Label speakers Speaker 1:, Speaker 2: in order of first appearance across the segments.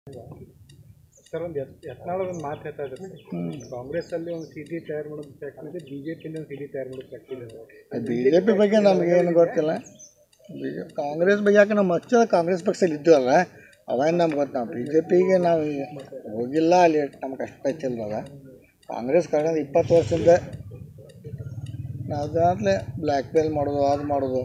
Speaker 1: sir ಒಂದು ಯತ್ನಾಳ್ ಒಂದು ಮಾತು ಹೇಳ್ತಾ ಇದ್ದಾರೆ ಕಾಂಗ್ರೆಸ್ ಅಲ್ಲಿ ಒಂದು ಸಿ ಡಿ ತಯಾರು ಮಾಡೋದು ಫ್ಯಾಕ್ಟ್ರಿ ಇದೆ ಬಿಜೆಪಿಯಲ್ಲಿ ಒಂದು ಸಿ ಡಿ ತಯಾರು ಮಾಡೋದು ಫ್ಯಾಕ್ಟ್ರಿ ಇದೆ
Speaker 2: ಬಿ ಜೆ ಪಿ ಬಗ್ಗೆ ನಮಗೇನು ಗೊತ್ತಿಲ್ಲ ಬಿ ಜೆ ಕಾಂಗ್ರೆಸ್ ಬಗ್ಗೆ ಯಾಕೆ ನಾವು ಮಚ್ಚ ಕಾಂಗ್ರೆಸ್ ಪಕ್ಷದಲ್ಲಿ ಇದ್ದೀವಲ್ಲ ಅವೇನು ನಮ್ಗೆ ಗೊತ್ತು ನಾವು ಬಿ ಜೆ ಪಿಗೆ ನಾವು ಈಗ ಹೋಗಿಲ್ಲ ಅಲ್ಲಿ ನಮ್ಗೆ ಅಷ್ಟು ಗೊತ್ತಿಲ್ಲದ ಕಾಂಗ್ರೆಸ್ ಕಳೆದ ಇಪ್ಪತ್ತು ವರ್ಷದಿಂದ ನಾವು ಅದಾದ್ಲೆ ಬ್ಲ್ಯಾಕ್ ಮೇಲ್ ಮಾಡೋದು ಅದು ಮಾಡೋದು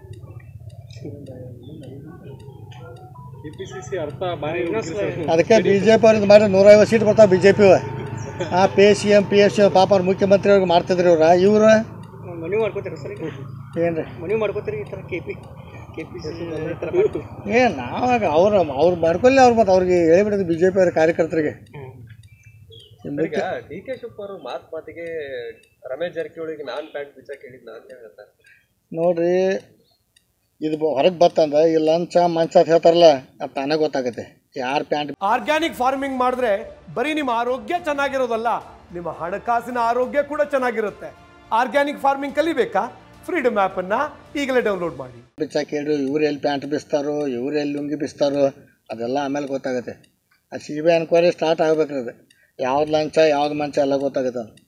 Speaker 1: ಕೆ ಪಿ ಸಿ ಸಿ ಅರ್ಥ ಭಾರಿ
Speaker 2: ಅದಕ್ಕೆ ಬಿ ಜೆ ಪಿ ಅವ್ರಿಗೆ ಮಾಡಿ ನೂರೈವತ್ತು ಸೀಟ್ ಬರ್ತಾವೆ ಬಿ ಜೆ ಪಿ ಆ P S C M P S C ಪಾಪ ಅವ್ರು ಮುಖ್ಯಮಂತ್ರಿ ಅವ್ರಿಗೆ ಮಾಡ್ತಿದ್ರು ಇವ್ರು ಇವ್ರು
Speaker 3: ಮನವಿ ಮಾಡ್ಕೋತೀರಿ ಸರ್
Speaker 2: ಏನು ರೀ
Speaker 3: ಮನವಿ ಮಾಡ್ಕೋತೀರಿ ಈ ಥರ K P K P C
Speaker 2: ಏ ನಾವಾಗ ಅವ್ರು ಅವ್ರು ಮಾಡ್ಕೊಳ್ಳಿ ಅವ್ರು ಮತ್ತು ಅವ್ರಿಗೆ ಹೇಳಿಬಿಡೋದು ಬಿ ಜೆ ಪಿ ಅವ್ರ ಕಾರ್ಯಕರ್ತರಿಗೆ
Speaker 4: ಈಗ ಡಿ ಕೆ ಶಿವಕುಮಾರ್ ಮಾತ್ ಮಾತಿಗೆ ರಮೇಶ್ ಜಾರಕಿಹೊಳಿಗೆ ನಾನ್ ಪ್ಯಾಂಟ್ ಬಿಚ್ಚಕ್ ಹೇಳಿದ್ನ ಅಂತ ಹೇಳ್ತಾರೆ
Speaker 2: ನೋಡ್ರಿ ಇದು ಹೊರಗೆ ಬತ್ತಂದ ಈ ಲಂಚ ಮಂಚ ಅಂತ ಹೇಳ್ತಾರಲ್ಲ ಅದು ತಾನೇ ಗೊತ್ತಾಗತ್ತೆ ಯಾರು ಪ್ಯಾಂಟ್
Speaker 5: ಆರ್ಗ್ಯಾನಿಕ್ ಫಾರ್ಮಿಂಗ್ ಮಾಡಿದ್ರೆ ಬರೀ ನಿಮ್ಮ ಆರೋಗ್ಯ ಚೆನ್ನಾಗಿರೋದಲ್ಲ ನಿಮ್ಮ ಹಣಕಾಸಿನ ಆರೋಗ್ಯ ಕೂಡ ಚೆನ್ನಾಗಿರುತ್ತೆ ಆರ್ಗ್ಯಾನಿಕ್ ಫಾರ್ಮಿಂಗ್ ಕಲಿಬೇಕಾ ಫ್ರೀಡಮ್ ಆ್ಯಪನ್ನು ಈಗಲೇ ಡೌನ್ಲೋಡ್ ಮಾಡಿ
Speaker 2: ಬಿಚ್ಚಾಕ ಹೇಳಿ ಇವ್ರು ಎಲ್ಲಿ ಪ್ಯಾಂಟ್ ಬಿಸ್ತಾರೋ ಇವ್ರು ಎಲ್ಲಿ ಲುಂಗಿ ಬಿಸ್ತಾರೋ ಅದೆಲ್ಲ ಆಮೇಲೆ ಗೊತ್ತಾಗುತ್ತೆ ಅದು ಸಿ ಬಿ ಎನ್ಕ್ವೈರಿ ಸ್ಟಾರ್ಟ್ ಆಗ್ಬೇಕ್ರಿ ಅದು ಯಾವ್ದು ಲಂಚ ಯಾವ್ದು ಮಂಚ ಎಲ್ಲ ಗೊತ್ತಾಗುತ್ತೆ ಅದು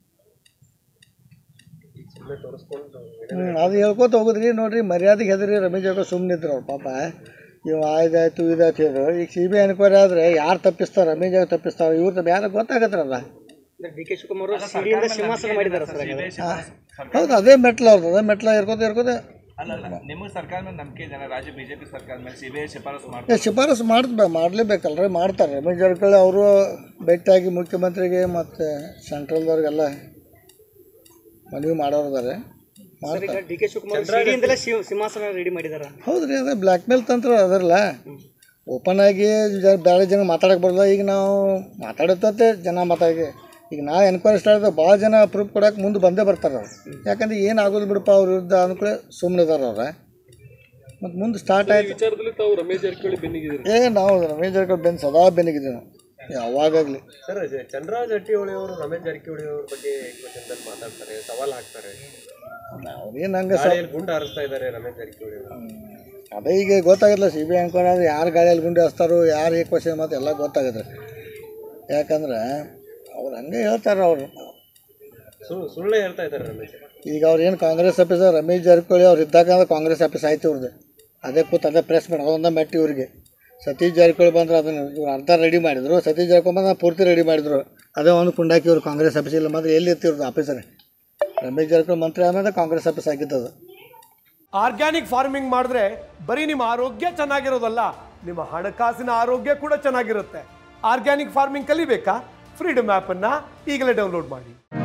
Speaker 4: ಸುಮ್ಮನೆ ತೋರಿಸ್ಕೊಂಡು
Speaker 2: ಹ್ಞೂ ಅದು ಹೇಳ್ಕೊತ ಹೋಗುದ್ರಿ ನೋಡ್ರಿ ಮರ್ಯಾದೆಗೆ ಹೆದರಿ ರಮೇಶ್ ಜಾಗ ಸುಮ್ಮನೆ ಇದ್ರು ಅವ್ರು ಪಾಪ ಇವು ಆಯ್ದಾಯ್ತು ಇದಾಯ್ತು ಇದು ಈಗ ಸಿ ಬಿ ಎನ್ಕ್ವೈರಿ ಆದರೆ ಯಾರು ತಪ್ಪಿಸ್ತಾರೆ ರಮೇಶ್ ಜಾಗ ತಪ್ಪಿಸ್ತಾರೆ ಇವ್ರು ತಪ್ಪು ಯಾರು ಗೊತ್ತಾಗತ್ತಲ್ಲ
Speaker 3: ಡಿ ಕೆ ಶಿವಕುಮಾರ್ ಅವರು ಸಿಡಿಯಿಂದ ಸಿಂಹಾಸನ ಮಾಡಿದ್ದಾರೆ ಸರ್
Speaker 2: ಹೌದು ಅದೇ ಮೆಟ್ಲು ಅವ್ರದ್ದು ಅದೇ ಮೆಟ್ಲ ಇರ್ಕೋತ ಇರ್ಕೋತ
Speaker 6: ಅಲ್ಲ ಅಲ್ಲ ನಿಮಗೆ ಸರ್ಕಾರ ಮೇಲೆ ನಂಬಿಕೆ ಜನ ರಾಜ್ಯ ಬಿಜೆಪಿ ಸರ್ಕಾರ ಮೇಲೆ ಸಿ ಬಿ ಐ ಶಿಫಾರಸು
Speaker 2: ಏ,
Speaker 6: ಮಾಡ್ತಾರೆ
Speaker 2: ಶಿಫಾರಸು ಮಾಡ್ಬೇ ಮಾಡಲೇಬೇಕಲ್ರಿ ಮಾಡ್ತಾರೆ ರಮೇಶ್ ಜಾರಕಿಹೊಳಿ ಅವರು ಭೇಟಿಯಾಗಿ ಮುಖ್ಯಮಂತ್ರಿಗೆ ಮತ್ತು ಸೆಂಟ್ರಲ್ದವ್ರಿಗೆಲ್ಲ ಮನವಿ ಮಾಡೋರು ಇದಾರೆ
Speaker 3: ಈಗ
Speaker 2: ಮಾಡ್ತಾರೆ
Speaker 3: ಡಿ ಕೆ ಶಿವಕುಮಾರ್ ಸಿಡಿಯಿಂದಲೇ ಶಿವ- ಸಿಂಹಾಸನ ರೆಡಿ ಮಾಡಿದಾರ
Speaker 2: ಹೌದು ರೀ ಅದೇ ಬ್ಲ್ಯಾಕ್ ಮೇಲ್ ತಂತ್ರ ಅದರಲ್ಲ ಓಪನ್ ಆಗಿ ಜ ಬೇರೆ ಜನ ಮಾತಾಡಕ್ಕೆ ಬರಲ್ಲ ಈಗ ನಾವು ಮಾತಾಡುತ್ತೆ ಜನ ಮಾತಾಡಿ ಈಗ ನಾವು ಎನ್ಕ್ವೈರಿ ಸ್ಟಾರ್ಟ್ ಭಾಳ ಜನ ಪ್ರೂಫ್ ಕೊಡಕ್ಕೆ ಮುಂದೆ ಬಂದೇ ಬರ್ತಾರೆ ಅವ್ರು ಯಾಕಂದ್ರೆ ಏನು ಆಗೋದು ಬಿಡಪ್ಪ ಅವ್ರ ವಿರುದ್ಧ ಅಂದ್ಕೂಳೆ ಸುಮ್ಮನೆ ಇದಾರೆ ಅವ್ರೆ ಮತ್ತು ಮುಂದೆ ಸ್ಟಾರ್ಟ್ ಆಯ್ತು
Speaker 1: ವಿಚಾರದಲ್ಲಿ ತಾವು ರಮೇಶ್ ಜಾರಕಿಹೊಳಿ ಬೆನ್ನಿಗಿದ್ದೀರಿ
Speaker 2: ಏ ನಾವು ರಮೇಶ್ ಜಾರಕಿಹೊಳಿ ಬೆನ್ನು ಸದಾ ಬೆನ್ನಿಗಿದ್ದೀವಿ ನಾವು ಯಾವಾಗಲಿ
Speaker 4: ಸರ್ ಚಂದ್ರರಾಜ್ ಜಾರಕಿಹೊಳಿ ಅವರು ರಮೇಶ್ ಜಾರಕಿಹೊಳಿ ಅವ್ರ ಬಗ್ಗೆ ಏಕವಚನದಲ್ಲಿ ಮಾತಾಡ್ತಾರೆ ಸವಾಲ್ ಹಾಕ್ತಾರೆ
Speaker 2: ಅವ್ರೇನು ಹಂಗೆ ಸ
Speaker 4: ಗಾಳಿಯಲ್ಲಿ ಗುಂಡು ಹಾರಿಸ್ತಾ ಇದ್ದಾರೆ ರಮೇಶ್ ಜಾರಕಿಹೊಳಿ ಅವರು
Speaker 2: ಅದೇ ಈಗ ಗೊತ್ತಾಗಿಲ್ಲ ಸಿ ಬಿ ಐ ಅನ್ಕೊಂಡ್ರೆ ಯಾರು ಗಾಳಿಯಲ್ಲಿ ಗುಂಡಿ ಹಚ್ತಾರೋ ಯಾರು ಈ ಕ್ವಶನ್ ಮತ್ತು ಎಲ್ಲ ಗೊತ್ತಾಗತ್ತೆ ಯಾಕಂದ್ರೆ ಅವ್ರು ಹಂಗೆ ಹೇಳ್ತಾರೆ ಅವರು
Speaker 4: ಸುಳ್ಳು ಸುಳ್ಳೇ ಹೇಳ್ತಾ ಇದ್ದಾರೆ ರಮೇಶ್
Speaker 2: ಈಗ ಅವ್ರು ಏನು ಕಾಂಗ್ರೆಸ್ ಆಫೀಸ್ ರಮೇಶ್ ಜಾರಕಿಹೊಳಿ ಅವ್ರು ಇದ್ದಾಗ ಅಂದ್ರೆ ಕಾಂಗ್ರೆಸ್ ಆಫೀಸ್ ಆಯ್ತು ಇವ್ರದ್ದು ಅದೇ ಕೂತ್ ಅದೇ ಪ್ರೆಸ್ ಮಾಡಿ ಅದೊಂದ ಮೆಟ್ಟಿ ಇವ್ರಿಗೆ ಸತೀಶ್ ಜಾರಕಿಹೊಳಿ ಬಂದ್ರೆ ಅದನ್ನು ಇವ್ರು ಅರ್ಧ ರೆಡಿ ಮಾಡಿದ್ರು ಸತೀಶ್ ಜಾರಕಿಹೊಳಿ ಬಂದ್ರೆ ಪೂರ್ತಿ ರೆಡಿ ಮಾಡಿದ್ರು ಅದೇ ಒಂದು ಕುಂಡಾಕಿ ಇವ್ರು ಕಾಂಗ್ರೆಸ್ ಆಫೀಸ್ ಇಲ್ಲ ಮಾತ್ರ ಎಲ್ಲಿ ಇರ್ತಿವ್ರದ್ದು ಆಫೀಸರೇ ರಮೇಶ್ ಜಾರಕಿಹೊಳಿ ಮಂತ್ರಿ ಆದ್ಮೇಲೆ ಕಾಂಗ್ರೆಸ್ ಆಫೀಸ್ ಆಗಿದ್ದದು
Speaker 5: ಆರ್ಗ್ಯಾನಿಕ್ ಫಾರ್ಮಿಂಗ್ ಮಾಡಿದ್ರೆ ಬರೀ ನಿಮ್ಮ ಆರೋಗ್ಯ ಚೆನ್ನಾಗಿರೋದಲ್ಲ ನಿಮ್ಮ ಹಣಕಾಸಿನ ಆರೋಗ್ಯ ಕೂಡ ಚೆನ್ನಾಗಿರುತ್ತೆ ಆರ್ಗ್ಯಾನಿಕ್ ಫಾರ್ಮಿಂಗ್ ಕಲಿಬೇಕಾ ಫ್ರೀಡಮ್ ಆ್ಯಪನ್ನು ಈಗಲೇ ಡೌನ್ಲೋಡ್ ಮಾಡಿ